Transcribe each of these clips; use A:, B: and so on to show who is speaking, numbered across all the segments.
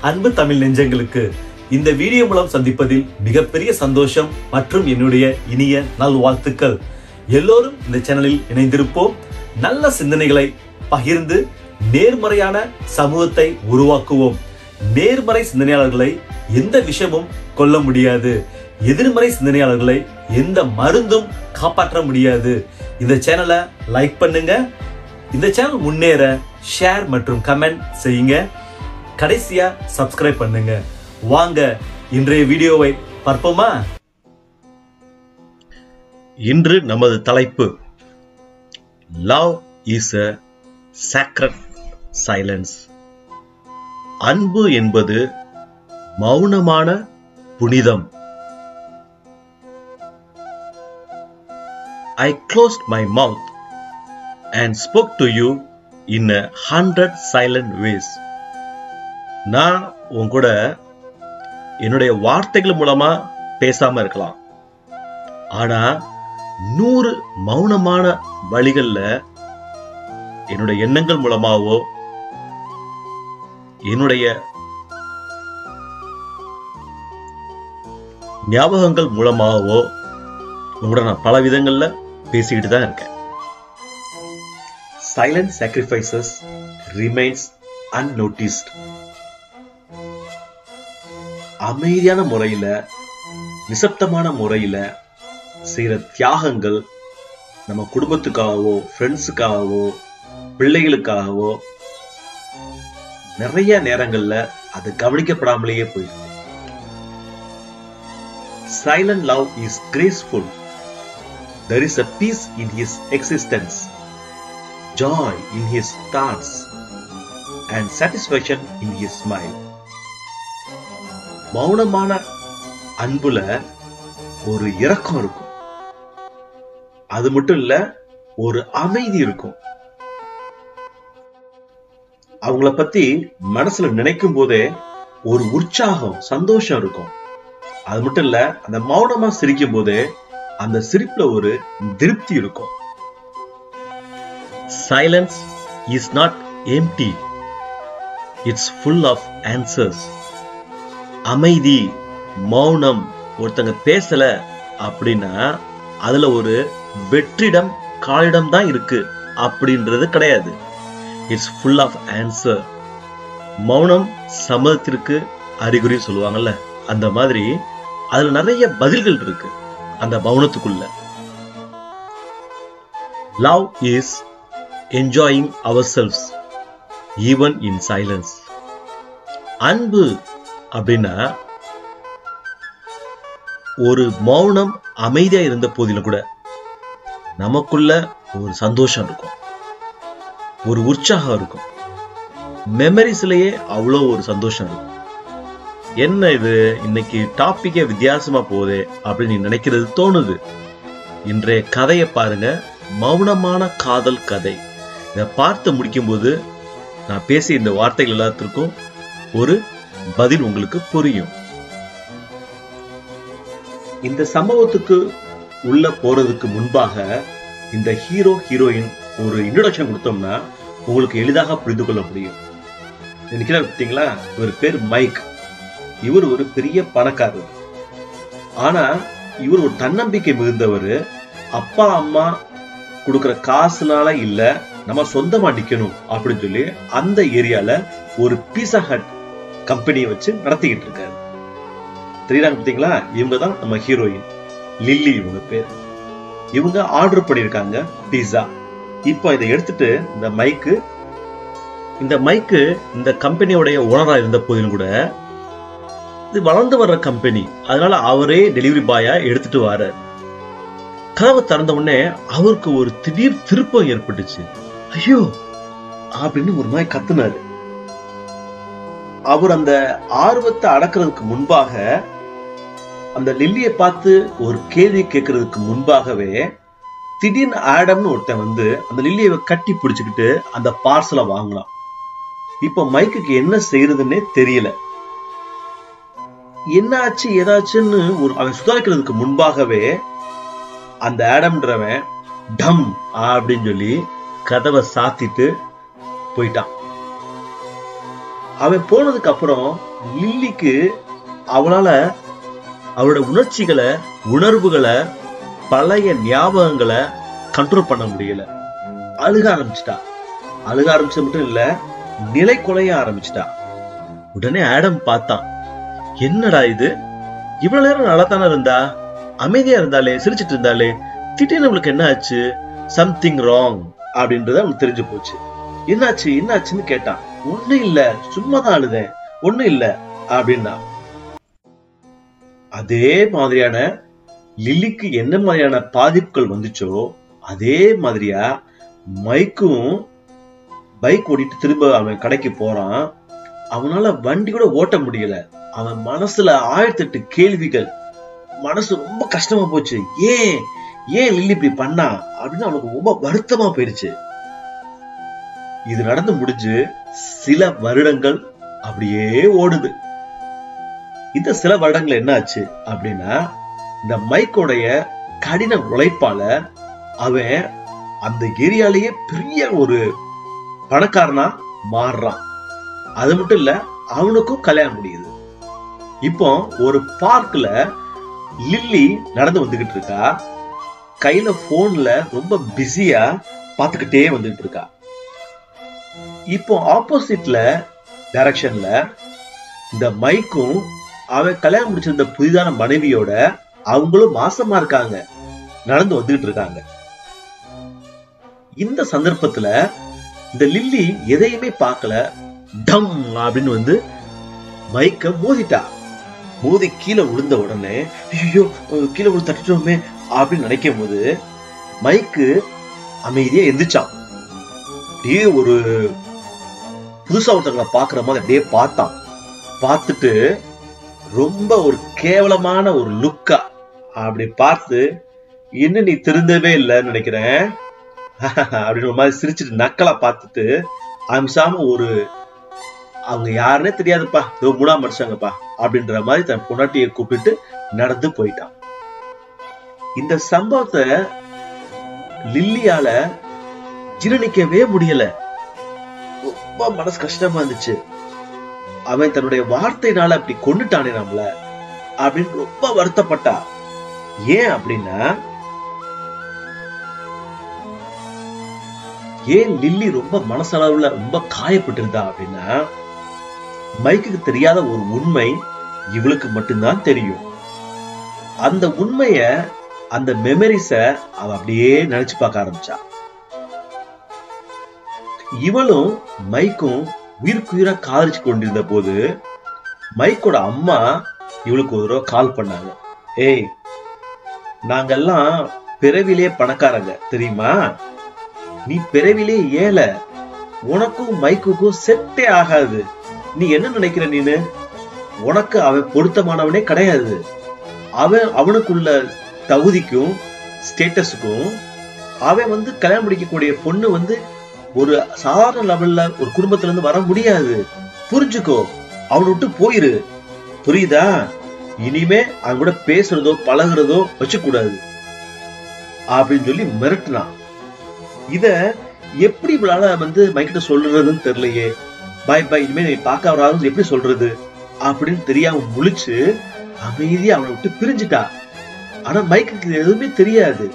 A: அன்பு தமிழ் நெஞ்சங்களுக்கு இந்த வீடியோ மூலம் சந்திப்பதில் மிகப்பெரிய சந்தோஷம் மற்றும் என்னுடைய இனிய நல்வாழ்த்துக்கள் எல்லோரும் இந்த சேனலில் இணைந்திருப்போம் நல்ல சிந்தனைகளை பகிர்ந்து நேர்மறையான சமூகத்தை உருவாக்குவோம் நேர்மறை சிந்தனையாளர்களை எந்த விஷயமும் கொல்ல முடியாது எதிர்மறை சிந்தனையாளர்களை எந்த மருந்தும் காப்பாற்ற முடியாது இந்த சேனலை லைக் பண்ணுங்க இந்த சேனல் முன்னேற ஷேர் மற்றும் கமெண்ட் செய்யுங்க கடைசியா சப்ஸ்கிரைப் பண்ணுங்க வாங்க இன்றைய வீடியோவை பார்ப்போமா இன்று நமது தலைப்பு love is a sacred silence அன்பு என்பது மௌனமான புனிதம் I closed my mouth and spoke to you in a hundred silent ways. நான் உன் கூட என்னுடைய வார்த்தைகள் மூலமா பேசாம இருக்கலாம் ஆனா நூறு மௌனமான வழிகள்ல என்னுடைய எண்ணங்கள் மூலமாவோ என்னுடைய ஞாபகங்கள் மூலமாகவோ உங்களோட நான் பல விதங்கள்ல பேசிக்கிட்டு தான் இருக்கேன் சைலண்ட் சாக்ரிஃபைசஸ் ரிமைன்ஸ் அன்நோட்டிஸ்ட் அமைதியான முறையில நிசப்தமான முறையில செய்யற தியாகங்கள் நம்ம குடும்பத்துக்காகவோ ஃப்ரெண்ட்ஸுக்காகவோ பிள்ளைகளுக்காகவோ நிறைய நேரங்கள்ல அது கவனிக்கப்படாமலேயே போயிருக்கு silent love is graceful there is a peace in his existence, joy in his thoughts, and satisfaction in his smile. மௌனமான அன்புல ஒரு இரக்கம் இருக்கும் அது மட்டும் இல்ல ஒரு அமைதி இருக்கும் அவங்கள பத்தி மனசுல நினைக்கும் போதே ஒரு உற்சாகம் சந்தோஷம் இருக்கும் அது மட்டும் இல்ல அந்த மௌனமா சிரிக்கும் போதே அந்த சிரிப்புல ஒரு திருப்தி இருக்கும் silence is not empty it's full of answers அமைதி மௌனம் ஒருத்தங்க பேசல அப்படின்னா அதுல ஒரு வெற்றிடம் காலிடம் தான் இருக்கு அப்படின்றது கிடையாது இட்ஸ் ஃபுல் ஆஃப் ஆன்சர் மௌனம் சம்மதத்திற்கு அறிகுறி சொல்லுவாங்கல்ல அந்த மாதிரி அதுல நிறைய பதில்கள் இருக்கு அந்த மௌனத்துக்குள்ள love is enjoying ourselves even in silence அன்பு அப்படின்னா ஒரு மௌனம் அமைதியா இருந்த போதிலும் கூட நமக்குள்ள ஒரு சந்தோஷம் இருக்கும் ஒரு உற்சாகம் இருக்கும் மெமரிஸ்லயே அவ்வளோ ஒரு சந்தோஷம் இருக்கும் என்ன இது இன்னைக்கு டாபிக்கே வித்தியாசமா போகுது அப்படின்னு நீ நினைக்கிறது தோணுது இன்றைய கதையை பாருங்க மௌனமான காதல் கதை இதை பார்த்து முடிக்கும்போது நான் பேசிய இந்த வார்த்தைகள் எல்லாத்திற்கும் ஒரு பதில் உங்களுக்கு புரியும் இந்த சம்பவத்துக்கு உள்ள போறதுக்கு முன்பாக இந்த ஹீரோ ஹீரோயின் ஒரு இன்ட்ரோடக்ஷன் கொடுத்தோம்னா உங்களுக்கு எளிதாக புரிந்து கொள்ள முடியும் நினைக்கிறார் பார்த்தீங்களா இவர் பேர் மைக் இவர் ஒரு பெரிய பணக்காரர் ஆனா இவர் ஒரு தன்னம்பிக்கை மிகுந்தவர் அப்பா அம்மா கொடுக்கிற காசுனால இல்ல நம்ம சொந்தமா நிக்கணும் அப்படின்னு சொல்லி அந்த ஏரியால ஒரு பீஸா ஹட் கம்பெனியை வச்சு நடத்திக்கிட்டு இருக்காரு தெரியுறாங்க பார்த்தீங்களா இவங்க தான் நம்ம ஹீரோயின் லில்லி இவங்க பேர் இவங்க ஆர்டர் பண்ணியிருக்காங்க பீஸா இப்போ இதை எடுத்துட்டு இந்த மைக்கு இந்த மைக்கு இந்த கம்பெனியோடைய ஓனரா இருந்த போதிலும் கூட இது வளர்ந்து வர்ற கம்பெனி அதனால அவரே டெலிவரி பாயா எடுத்துட்டு வர கதவை திறந்த உடனே அவருக்கு ஒரு திடீர் திருப்பம் ஏற்பட்டுச்சு ஐயோ அப்படின்னு ஒரு மாதிரி கத்துனாரு அவர் அந்த ஆர்வத்தை அடக்கிறதுக்கு முன்பாக அந்த லில்லியை பார்த்து ஒரு கேள்வி கேட்கறதுக்கு முன்பாகவே திடீர்னு ஆடம்னு ஒருத்தன் வந்து அந்த லில்லியை கட்டி பிடிச்சுக்கிட்டு அந்த பார்சலை வாங்கலாம் இப்ப மைக்குக்கு என்ன செய்யறதுன்னே தெரியல என்ன ஆச்சு ஏதாச்சுன்னு ஒரு அவன் சுதாரிக்கிறதுக்கு முன்பாகவே அந்த ஆடம்ன்றவன் டம் அப்படின்னு சொல்லி கதவை சாத்திட்டு போயிட்டான் அவன் போனதுக்கு அப்புறம் லில்லிக்கு அவளால அவளோட உணர்ச்சிகளை உணர்வுகளை பழைய ஞாபகங்களை கண்ட்ரோல் பண்ண முடியல அழுக ஆரம்பிச்சிட்டா அழுக ஆரம்பிச்சது மட்டும் இல்ல நிலை குலைய ஆரம்பிச்சிட்டா உடனே ஆடம் பார்த்தான் என்னடா இது இவ்வளவு நேரம் நல்லா தானே இருந்தா அமைதியா இருந்தாலே சிரிச்சிட்டு இருந்தாலே திடீர்னு அவளுக்கு என்ன ஆச்சு சம்திங் ராங் அப்படின்றது அவனுக்கு தெரிஞ்சு போச்சு என்னாச்சு என்னாச்சுன்னு கேட்டான் ஒண்ணும் இல்ல சும்மா தான் அழுதேன் ஒண்ணும் இல்ல அப்படின்னா அதே மாதிரியான லில்லிக்கு என்ன மாதிரியான பாதிப்புகள் வந்துச்சோ அதே மாதிரியா மைக்கும் பைக் ஓட்டிட்டு திரும்ப அவன் கடைக்கு போறான் அவனால வண்டி கூட ஓட்ட முடியல அவன் மனசுல ஆயிரத்தி எட்டு கேள்விகள் மனசு ரொம்ப கஷ்டமா போச்சு ஏன் ஏன் லில்லி இப்படி பண்ணா அப்படின்னு அவனுக்கு ரொம்ப வருத்தமா போயிருச்சு இது நடந்து முடிஞ்சு சில வருடங்கள் அப்படியே ஓடுது இந்த சில வருடங்கள் என்ன ஆச்சு அப்படின்னா இந்த மைக்கோடைய கடின உழைப்பால அவன் அந்த ஏரியாலேயே பெரிய ஒரு பணக்காரனா மாறுறான் அது மட்டும் இல்ல அவனுக்கும் கல்யாணம் முடியுது இப்போ ஒரு பார்க்ல லில்லி நடந்து வந்துகிட்டு இருக்கா கையில போன்ல ரொம்ப பிஸியா பாத்துக்கிட்டே வந்துகிட்டு இருக்கா இப்போ ஆப்போசிட்ல டைரக்ஷன்ல இந்த மைக்கும் அவன் கல்யாணம் முடிச்சிருந்த புதிதான மனைவியோட அவங்களும் மாசமா இருக்காங்க நடந்து வந்துகிட்டு இருக்காங்க இந்த சந்தர்ப்பத்துல இந்த லில்லி எதையுமே பார்க்கல டம் அப்படின்னு வந்து மைக்க மோதிட்டா மோதி கீழே விழுந்த உடனே ஐயோ கீழே விழுந்து தட்டிட்டோமே அப்படின்னு நினைக்கும் போது மைக்கு அமைதியா எந்திரிச்சான் அப்படியே ஒரு புதுசா ஒருத்தங்களை பாக்குற மாதிரி அப்படியே பார்த்தான் பார்த்துட்டு ரொம்ப ஒரு கேவலமான ஒரு லுக்கா அப்படி பார்த்து என்ன நீ திருந்தவே இல்லைன்னு நினைக்கிறேன் அப்படின்னு ஒரு மாதிரி சிரிச்சுட்டு நக்கலா பார்த்துட்டு அம்சாம ஒரு அவங்க யாருன்னே தெரியாதுப்பா இதோ மூணாம் மனுஷங்கப்பா அப்படின்ற மாதிரி தன் பொண்டாட்டியை கூப்பிட்டு நடந்து போயிட்டான் இந்த சம்பவத்தை லில்லியால ஜீரணிக்கவே முடியல ரொம்ப மனசு கஷ்டமா இருந்துச்சு அவன் தன்னுடைய வார்த்தையினால அப்படி கொண்டுட்டானே நம்மள அப்படின்னு ரொம்ப வருத்தப்பட்டா ஏன் அப்படின்னா ஏன் லில்லி ரொம்ப மனசளவுல ரொம்ப காயப்பட்டிருந்தா அப்படின்னா மைக்குக்கு தெரியாத ஒரு உண்மை இவளுக்கு மட்டும்தான் தெரியும் அந்த உண்மைய அந்த மெமரிஸ அவ அப்படியே நினைச்சு பார்க்க ஆரம்பிச்சா இவளும் மைக்கும் உயிருக்குயிரா காதலிச்சு கொண்டிருந்த போது மைக்கோட அம்மா இவளுக்கு ஒரு தடவை கால் பண்ணாங்க ஏய் நாங்கெல்லாம் பிறவிலே பணக்காரங்க தெரியுமா நீ பிறவிலே ஏழை உனக்கும் மைக்குக்கும் செட்டே ஆகாது நீ என்ன நினைக்கிற நீனு உனக்கு அவன் பொருத்தமானவனே கிடையாது அவன் அவனுக்குள்ள தகுதிக்கும் ஸ்டேட்டஸுக்கும் அவன் வந்து கல்யாணம் முடிக்கக்கூடிய பொண்ணு வந்து ஒரு சாதாரண லெவல்ல ஒரு குடும்பத்துல இருந்து வர முடியாது புரிஞ்சுக்கோ அவனை விட்டு போயிரு புரியுதா இனிமே அவன் கூட பேசுறதோ பழகுறதோ வச்சுக்கூடாது அப்படின்னு சொல்லி மிரட்டினான் இத எப்படி இவளால வந்து மைக்கிட்ட சொல்றதுன்னு தெரியலையே பாய் பாய் இனிமே நீ பார்க்க வராது எப்படி சொல்றது அப்படின்னு தெரியாம முழிச்சு அமைதியா அவனை விட்டு பிரிஞ்சுட்டா ஆனா மைக்கு எதுவுமே தெரியாது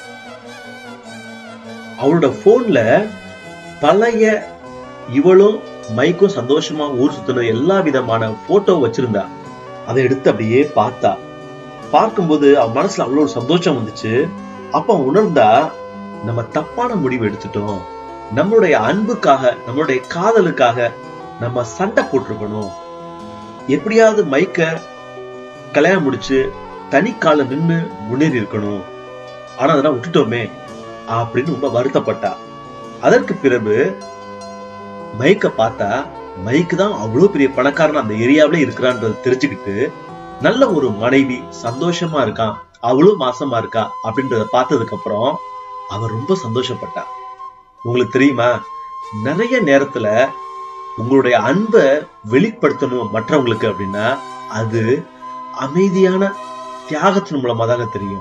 A: அவளோட போன்ல பழைய இவளும் மைக்கும் சந்தோஷமா ஊர் சுத்தின எல்லா விதமான போட்டோ வச்சிருந்தா அதை எடுத்து அப்படியே பார்த்தா பார்க்கும்போது அவன் மனசுல அவ்வளவு ஒரு சந்தோஷம் வந்துச்சு அப்ப அவன் உணர்ந்தா நம்ம தப்பான முடிவு எடுத்துட்டோம் நம்மளுடைய அன்புக்காக நம்மளுடைய காதலுக்காக நம்ம சண்டை போட்டிருக்கணும் எப்படியாவது மைக்க கல்யாணம் முடிச்சு தனி கால நின்னு முன்னேறி இருக்கணும் ஆனா அதெல்லாம் விட்டுட்டோமே அப்படின்னு ரொம்ப வருத்தப்பட்டா அதற்கு பிறகு மைக்க பார்த்தா மைக்கு தான் அவ்வளவு பெரிய பணக்காரன் அந்த ஏரியாவிலே இருக்கிறான்றது தெரிஞ்சுக்கிட்டு நல்ல ஒரு மனைவி சந்தோஷமா இருக்கான் அவளும் மாசமா இருக்கா அப்படின்றத பார்த்ததுக்கு அப்புறம் அவ ரொம்ப சந்தோஷப்பட்டா உங்களுக்கு தெரியுமா நிறைய நேரத்துல உங்களுடைய அன்பை வெளிப்படுத்தணும் மற்றவங்களுக்கு அப்படின்னா அது அமைதியான தியாகத்தின் மூலமா தாங்க தெரியும்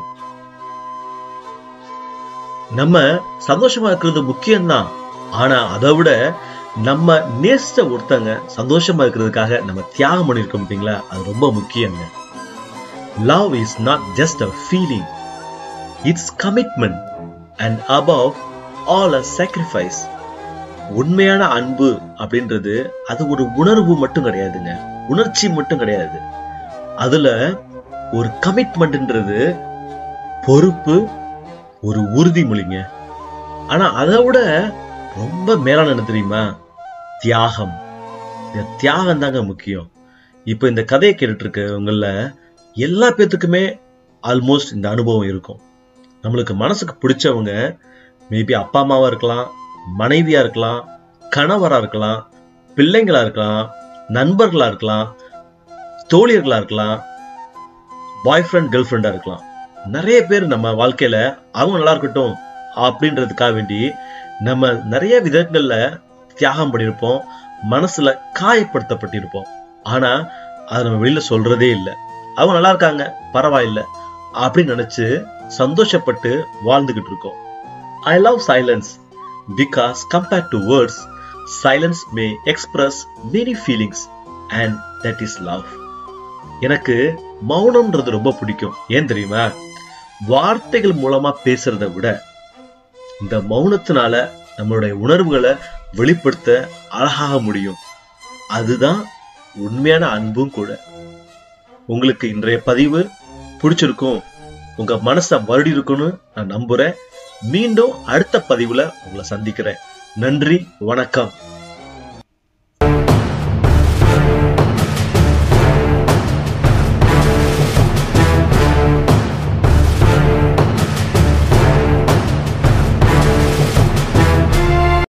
A: நம்ம சந்தோஷமா இருக்கிறது முக்கியம்தான் ஆனா அதை விட நம்ம நேசித்த ஒருத்தங்க சந்தோஷமா இருக்கிறதுக்காக நம்ம தியாகம் பண்ணியிருக்கோம் பார்த்தீங்களா அது ரொம்ப முக்கியங்க love is not just a feeling it's commitment and above all a sacrifice உண்மையான அன்பு அப்படின்றது அது ஒரு உணர்வு மட்டும் கிடையாதுங்க உணர்ச்சி மட்டும் கிடையாது அதுல ஒரு கமிட்மெண்ட்ன்றது பொறுப்பு ஒரு உறுதிமொழிங்க ஆனா அதை விட ரொம்ப மேலான என்ன தெரியுமா தியாகம் இந்த தியாகம் தாங்க முக்கியம் இப்போ இந்த கதையை கேட்டுட்டு இருக்கவங்கள எல்லா பேத்துக்குமே ஆல்மோஸ்ட் இந்த அனுபவம் இருக்கும் நம்மளுக்கு மனசுக்கு பிடிச்சவங்க மேபி அப்பா அம்மாவா இருக்கலாம் மனைவியா இருக்கலாம் கணவரா இருக்கலாம் பிள்ளைங்களா இருக்கலாம் நண்பர்களா இருக்கலாம் தோழியர்களா இருக்கலாம் பாய் ஃப்ரெண்ட் கேர்ள் ஃப்ரெண்டா இருக்கலாம் நிறைய பேர் நம்ம வாழ்க்கையில அவங்க நல்லா இருக்கட்டும் அப்படின்றதுக்காக வேண்டி நம்ம நிறைய விதங்கள்ல தியாகம் பண்ணியிருப்போம் மனசுல காயப்படுத்தப்பட்டிருப்போம் ஆனா அதை நம்ம வெளியில சொல்றதே இல்லை அவங்க நல்லா இருக்காங்க பரவாயில்ல அப்படின்னு நினைச்சு சந்தோஷப்பட்டு வாழ்ந்துகிட்டு இருக்கோம் I love silence because compared to words silence may express many feelings and that is love எனக்கு மௌனம்ன்றது ரொம்ப பிடிக்கும் ஏன் தெரியுமா வார்த்தைகள் மூலமா பேசுறதை விட இந்த மௌனத்தினால நம்மளுடைய உணர்வுகளை வெளிப்படுத்த அழகாக முடியும் அதுதான் உண்மையான அன்பும் கூட உங்களுக்கு இன்றைய பதிவு பிடிச்சிருக்கும் உங்க மனசை வருடி இருக்கும்னு நான் நம்புறேன் மீண்டும் அடுத்த பதிவுல உங்களை சந்திக்கிறேன் நன்றி வணக்கம்